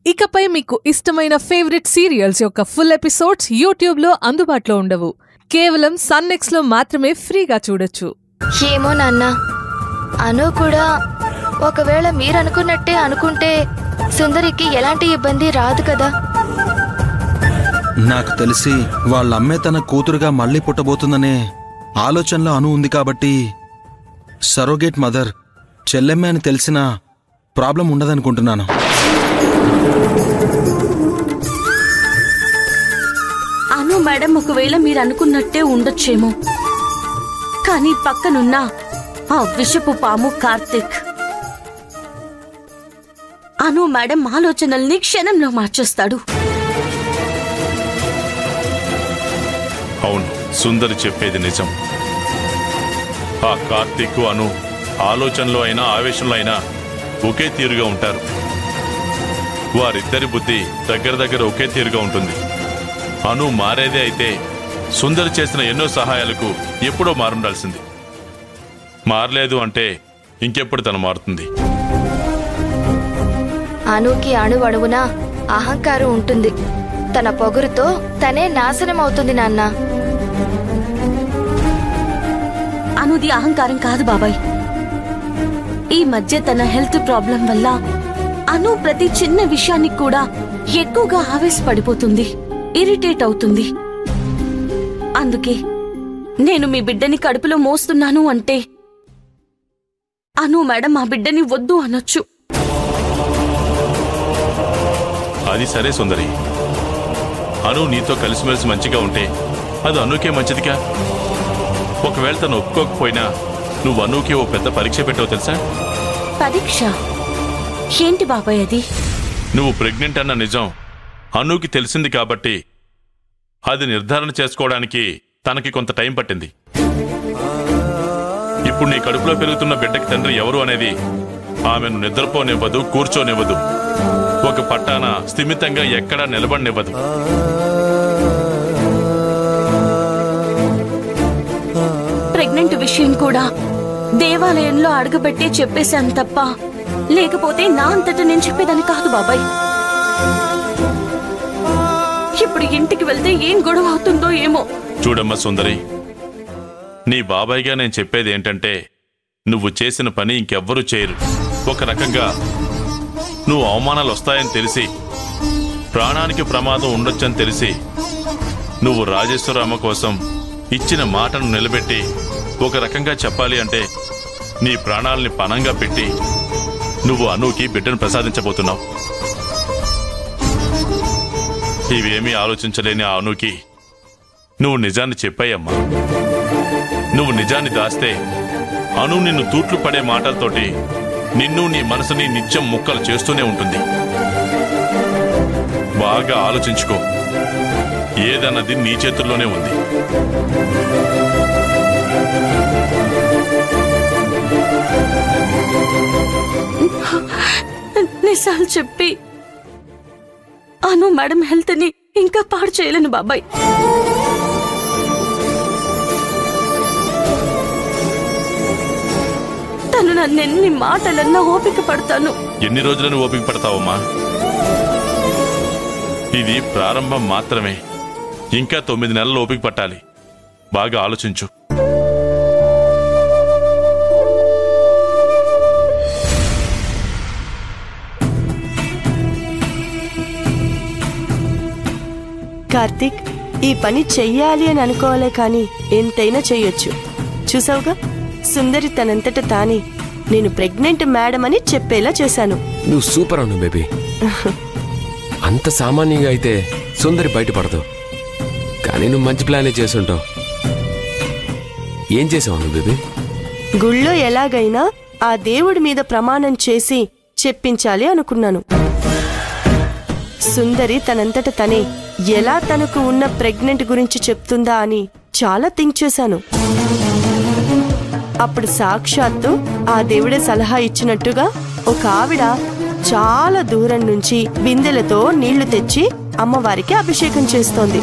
ఇకపై మీకు ఇష్టమైన ఫేవరెట్ సీరియల్స్ యొక్క ఫుల్ ఎపిసోడ్స్ యూట్యూబ్లో అందుబాటులో ఉండవు కేవలం సన్నెక్స్లో మాత్రమే ఫ్రీగా చూడొచ్చు ఏమో నాన్న అను కూడా ఒకవేళ మీరు అనుకున్నట్టే అనుకుంటే సుందరికి ఎలాంటి ఇబ్బంది రాదు కదా నాకు తెలిసి వాళ్ళ అమ్మే తన కూతురుగా మళ్ళీ పుట్టబోతుందనే ఆలోచనలో అను ఉంది కాబట్టి సరోగేట్ మదర్ చెల్లెమ్మే అని తెలిసినా ప్రాబ్లం ఉండదనుకుంటున్నాను అను మేడం ఒకవేళ మీరు అనుకున్నట్టే ఉండొచ్చేమో కానీ పక్కనున్న ఆ విషపు పాము కార్తిక్ అను మేడం ఆలోచనల్ని క్షణంలో మార్చేస్తాడు అవును సుందరి చెప్పేది నిజం ఆ కార్తీక్ అను ఆలోచనలో అయినా ఆవేశంలో అయినా ఒకే తీరుగా ఉంటారు వారిద్దరి బుద్ధి దగ్గర దగ్గర ఒకే తీరుగా ఉంటుంది అను మారేదే అయితే సుందరి చేసిన ఎన్నో సహాయాలకు ఎప్పుడో మారుండాల్సింది మారలేదు అంటే ఇంకెప్పుడు తను మారుతుంది అనుకి అణువణువున అహంకారం ఉంటుంది తన పొగరుతో తనే నాశనం అవుతుంది నాన్న అనుది అహంకారం కాదు బాబాయ్ ఈ మధ్య తన హెల్త్ ప్రాబ్లం వల్ల అను ప్రతి చిన్న విషయానికి కూడా ఎక్కువగా ఆవేశపడిపోతుంది ఇరిటేట్ అవుతుంది అందుకే నేను మీ బిడ్డని కడుపులో మోస్తున్నాను అంటే అను మేడం మా బిడ్డని వద్దు అనొచ్చు అది సరే సుందరి అను నీతో కలిసిమెలిసి మంచిగా ఉంటే అది అనుకే మంచిదిగా ఒకవేళ తను ఒప్పుకోకపోయినా నువ్వు అనుకి ఓ పెద్ద పరీక్ష పెట్టావు తెలుసా పరీక్ష ఏంటి బాబాయ్ అది నువ్వు ప్రెగ్నెంట్ అన్న నిజం అనుకి తెలిసింది కాబట్టి అది నిర్ధారణ చేసుకోవడానికి తనకి కొంత టైం పట్టింది ఇప్పుడు నీ కడుపులో పెరుగుతున్న బిడ్డకి తండ్రి ఎవరు అనేది ఆమెను నిద్రపోనివ్వదు కూర్చోనివ్వదు ఒక పట్టాన స్థిమితంగా ఎక్కడా నిలబడినివ్వదు ప్రెగ్నెంట్ విషయం కూడా దేవాలయంలో అడగబెట్టే చెప్పేశాను తప్ప లేకపోతే నా అంతట నేను చెప్పేదాన్ని కాదు బాబాయ్ ఇప్పుడు ఇంటికి వెళ్తే ఏం గొడవ అవుతుందో ఏమో చూడమ్మా సుందరి నీ బాబాయ్గా నేను చెప్పేది ఏంటంటే నువ్వు చేసిన పని ఇంకెవ్వరూ చేయరు ఒక రకంగా నువ్వు అవమానాలు వస్తాయని తెలిసి ప్రాణానికి ప్రమాదం ఉండొచ్చని తెలిసి నువ్వు రాజేశ్వరమ్మ కోసం ఇచ్చిన మాటను నిలబెట్టి ఒక రకంగా చెప్పాలి అంటే నీ ప్రాణాలని పణంగా పెట్టి నువ్వు అనుకి బిడ్డను ప్రసాదించబోతున్నావు ఇవేమీ ఆలోచించలేని ఆ అనుకి నువ్వు నిజాన్ని చెప్పాయమ్మా నువ్వు నిజాన్ని దాస్తే అను నిన్ను తూట్లు పడే మాటలతోటి నిన్ను నీ మనసుని నిత్యం ముక్కలు చేస్తూనే ఉంటుంది బాగా ఆలోచించుకో ఏదన్నది నీ చేతుల్లోనే ఉంది నిజాలు చెప్పి అను మేడం హెల్త్ ని ఇంకా పాడు చేయలేను బాబాయ్ తను నన్ను ఎన్ని మాటలన్నా ఓపిక పడతాను ఎన్ని రోజులను ఓపిక పడతావమ్మా ఇది ప్రారంభం మాత్రమే ఇంకా తొమ్మిది నెలలు ఓపిక పట్టాలి బాగా ఆలోచించు కార్తీక్ ఈ పని చెయ్యాలి అని అనుకోవాలే కానీ ఎంతైనా చెయ్యొచ్చు చూసావుగా సుందరి తనంతట తానే నేను ప్రెగ్నెంట్ మేడం అని చెప్పేలా చేశాను నువ్వు సూపర్ అను బేబీ అంత సామాన్యంగా అయితే సుందరి బయటపడదు కానీ నువ్వు మంచి ప్లానే చేసుంటావు ఏం చేసావు నువ్వు బేబీ గుళ్ళో ఎలాగైనా ఆ దేవుడి మీద ప్రమాణం చేసి చెప్పించాలి అనుకున్నాను సుందరి తనంతట తనే ఎలా తనకు ఉన్న ప్రెగ్నెంట్ గురించి చెప్తుందా అని చాలా థింక్ చేశాను అప్పుడు సాక్షాత్తు ఆ దేవుడే సలహా ఇచ్చినట్టుగా ఒక ఆవిడ చాలా దూరం నుంచి బిందెలతో నీళ్లు తెచ్చి అమ్మవారికి అభిషేకం చేస్తోంది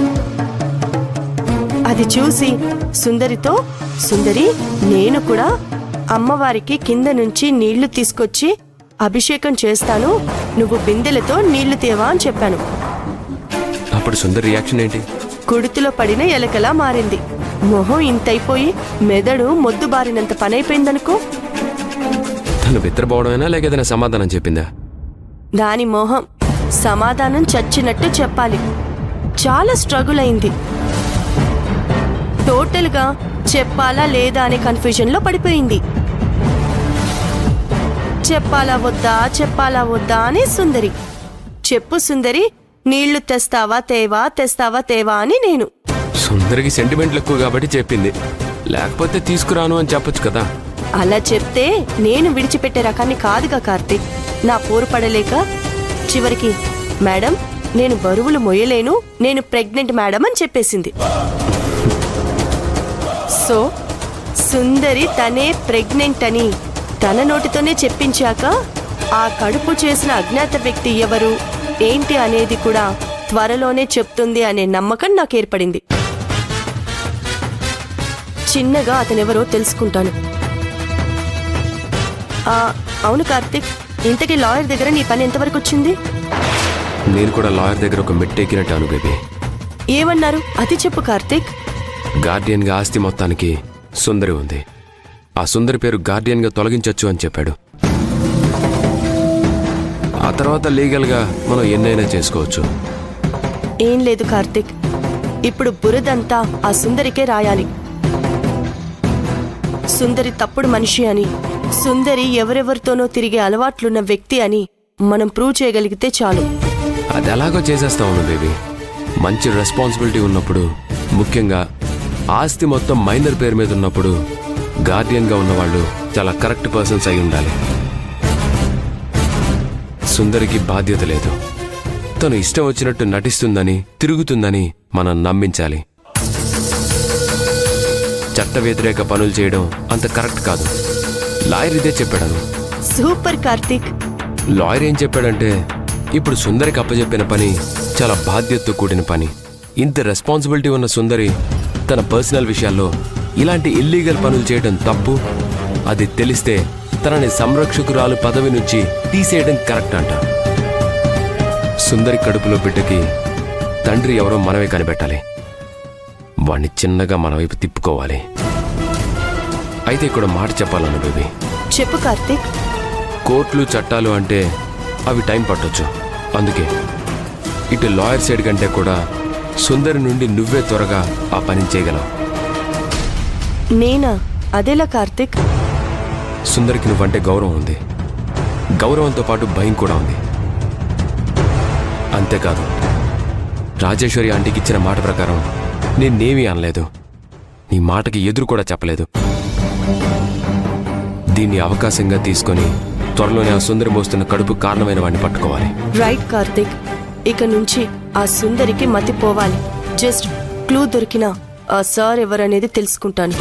అది చూసి సుందరితో సుందరి నేను కూడా అమ్మవారికి కింద నుంచి నీళ్లు తీసుకొచ్చి అభిషేకం చేస్తాను నువ్వు బిందెలతో నీళ్లు తేవా అని చెప్పాను అప్పుడు సుందర్ రియాక్షన్ ఏంటి కుడితిలో పడిన ఎలకలా మారింది మొహం ఇంతైపోయి మెదడు మొద్దు బారినంత పనైపోయిందనుకో తను బిత్రపోవడమేనా లేక ఏదైనా సమాధానం చెప్పిందా దాని మొహం సమాధానం చచ్చినట్టు చెప్పాలి చాలా స్ట్రగుల్ అయింది టోటల్గా చెప్పాలా లేదా అనే కన్ఫ్యూజన్లో పడిపోయింది చెప్పాలా వద్దా చెప్పాలా వద్దా అని సుందరి చెప్పు సుందరి నీళ్లు తెస్తావా తేవా తెస్తావా తేవా అని నేను సుందరికి సెంటిమెంట్లు ఎక్కువ కాబట్టి చెప్పింది లేకపోతే తీసుకురాను అని చెప్పొచ్చు కదా అలా చెప్తే నేను విడిచిపెట్టే రకాన్ని కాదుగా కార్తీక్ నా పోరు పడలేక చివరికి మేడం నేను బరువులు మొయ్యలేను నేను ప్రెగ్నెంట్ మేడం అని చెప్పేసింది సో సుందరి తనే ప్రెగ్నెంట్ అని తన నోటితోనే చెప్పించాక ఆ కడుపు చేసిన అజ్ఞాత వ్యక్తి ఎవరు ఏంటి అనేది కూడా త్వరలోనే చెప్తుంది అనే నమ్మకం నాకు ఏర్పడింది చిన్నగా అతనెవరో తెలుసుకుంటాను ఆ, అవును కార్తిక్ ఇంతకీ లాయర్ దగ్గర నీ పని ఎంతవరకు వచ్చింది నేను కూడా లాయర్ దగ్గర ఒక మెట్టెక్కినట్టు అను బేబీ ఏమన్నారు అది చెప్పు కార్తిక్ గార్డియన్ గా ఆస్తి మొత్తానికి సుందరి ఉంది ఆ సుందరి పేరు గార్డియన్ గా తొలగించొచ్చు అని చెప్పాడు ఆ తర్వాత లీగల్ గా మనం ఎన్నైనా చేసుకోవచ్చు ఏం లేదు కార్తిక్ ఇప్పుడు బురదంతా ఆ సుందరికే రాయాలి సుందరి తప్పుడు మనిషి అని సుందరి ఎవరెవరితోనో తిరిగే అలవాట్లున్న వ్యక్తి అని మనం ప్రూవ్ చేయగలిగితే చాలు అది ఎలాగో చేసేస్తాము బేబీ మంచి రెస్పాన్సిబిలిటీ ఉన్నప్పుడు ముఖ్యంగా ఆస్తి మొత్తం మైనర్ పేరు మీద ఉన్నప్పుడు గార్డియన్ గా ఉన్నవాళ్ళు చాలా కరెక్ట్ పర్సన్స్ అయి ఉండాలి సుందరికి బాధ్యత లేదు తను ఇష్టం వచ్చినట్టు నటిస్తుందని తిరుగుతుందని మనం నమ్మించాలి చట్ట వ్యతిరేక పనులు చేయడం అంత కరెక్ట్ కాదు లాయర్ ఇదే చెప్పాడను సూపర్ కార్తిక్ లాయర్ ఏం చెప్పాడంటే ఇప్పుడు సుందరికి అప్పచెప్పిన పని చాలా బాధ్యతతో కూడిన పని ఇంత రెస్పాన్సిబిలిటీ ఉన్న సుందరి తన పర్సనల్ విషయాల్లో ఇలాంటి ఇల్లీగల్ పనులు చేయడం తప్పు అది తెలిస్తే తనని సంరక్షకురాలు పదవి నుంచి తీసేయడం కరెక్ట్ అంట సుందరి కడుపులో బిడ్డకి తండ్రి ఎవరో మనమే కనిపెట్టాలి వాణ్ణి చిన్నగా మన వైపు తిప్పుకోవాలి అయితే ఇక్కడ మాట చెప్పాలన్న బేబీ చెప్పు కార్తిక్ కోర్టులు చట్టాలు అంటే అవి టైం పట్టొచ్చు అందుకే ఇటు లాయర్ సైడ్ కంటే కూడా సుందరి నుండి నువ్వే త్వరగా ఆ పని చేయగలవు నేనా అదేలా కార్తిక్ సుందరికి నువ్వంటే గౌరవం ఉంది గౌరవంతో పాటు భయం కూడా ఉంది అంతేకాదు రాజేశ్వరి ఆంటీకి ఇచ్చిన మాట ప్రకారం నేనేమీ అనలేదు నీ మాటకి ఎదురు కూడా చెప్పలేదు దీన్ని అవకాశంగా తీసుకొని త్వరలోనే ఆ సుందరి మోస్తున్న కడుపు కారణమైన వాడిని పట్టుకోవాలి రైట్ కార్తిక్ ఇక నుంచి ఆ సుందరికి మతి పోవాలి జస్ట్ క్లూ దొరికినా ఆ సార్ ఎవరనేది తెలుసుకుంటాను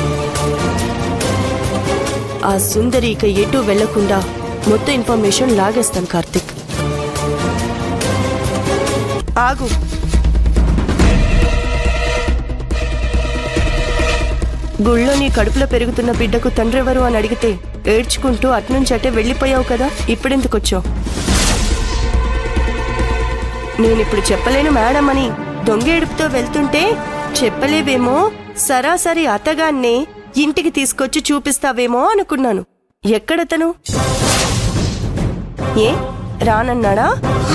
ఆ సుందరి ఇక ఎటు వెళ్లకుండా మొత్తం ఇన్ఫర్మేషన్ లాగేస్తాను కార్తిక్ ఆగు గుళ్ళో నీ కడుపులో పెరుగుతున్న బిడ్డకు తండ్రెవరు అని అడిగితే ఏడ్చుకుంటూ అట్నుంచి అటే వెళ్ళిపోయావు కదా ఇప్పుడెందుకొచ్చావు నేనిప్పుడు చెప్పలేను మేడం అని దొంగేడుపుతో వెళ్తుంటే చెప్పలేవేమో సరాసరి అతగాన్నే ఇంటికి తీసుకొచ్చి చూపిస్తావేమో అనుకున్నాను ఎక్కడతను ఏ రానన్నాడా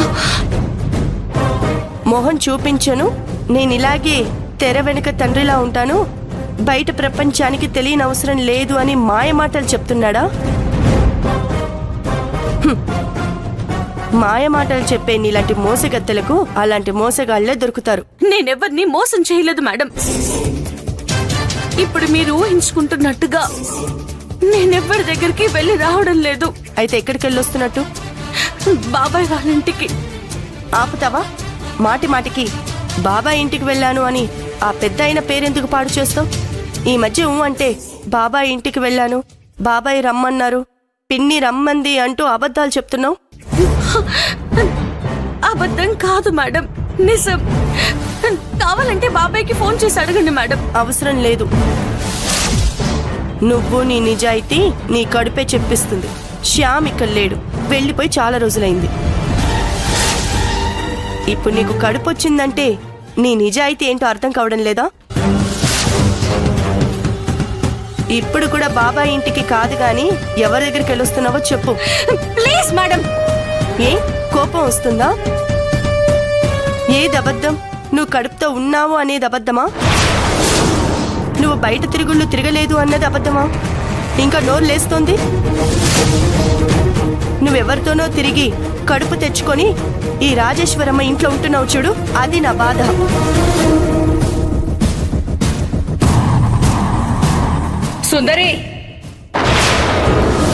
మొహం చూపించను నేనిలాగే తెర వెనుక తండ్రిలా ఉంటాను బయట ప్రపంచానికి తెలియని అవసరం లేదు అని మాయమాటలు చెప్తున్నాడా మాయమాటలు చెప్పే నీలాంటి మోసగత్తెలకు అలాంటి మోసగాళ్లే దొరుకుతారు నేనెవరిని మోసం చేయలేదు మేడం ఇప్పుడు మీరు ఊహించుకుంటున్నట్టుగా నేనెవ్వరి దగ్గరికి వెళ్ళి రావడం లేదు అయితే ఎక్కడికి వెళ్ళొస్తున్నట్టు బాబాయ్ వాళ్ళ ఇంటికి ఆపుతావా మాటి మాటికి బాబాయ్ ఇంటికి వెళ్ళాను అని ఆ పెద్ద అయిన పేరెందుకు పాడు చేస్తావు ఈ మధ్య ఊ అంటే బాబాయ్ ఇంటికి వెళ్ళాను బాబాయ్ రమ్మన్నారు పిన్ని రమ్మంది అంటూ అబద్ధాలు చెప్తున్నావు అబద్ధం కాదు మేడం నిజం కావాలంటే బాబాయ్కి ఫోన్ చేసి అడగండి మేడం అవసరం లేదు నువ్వు నీ నిజాయితీ నీ కడుపే చెప్పిస్తుంది శ్యామ్ ఇక్కడ లేడు వెళ్ళిపోయి చాలా రోజులైంది ఇప్పుడు నీకు కడుపు వచ్చిందంటే నీ నిజాయితీ ఏంటో అర్థం కావడం లేదా ఇప్పుడు కూడా బాబాయ్ ఇంటికి కాదు గాని ఎవరి దగ్గరికి వెళ్ళొస్తున్నావో చెప్పు ప్లీజ్ మేడం ఏ కోపం వస్తుందా ఏది అబద్ధం నువ్వు కడుపుతో ఉన్నావు అనేది అబద్ధమా నువ్వు బయట తిరుగుళ్ళు తిరగలేదు అన్నది అబద్ధమా ఇంకా నోరు లేస్తోంది నువ్వెవరితోనో తిరిగి కడుపు తెచ్చుకొని ఈ రాజేశ్వరమ్మ ఇంట్లో ఉంటున్నావు చూడు అది నా బాధ సుందరి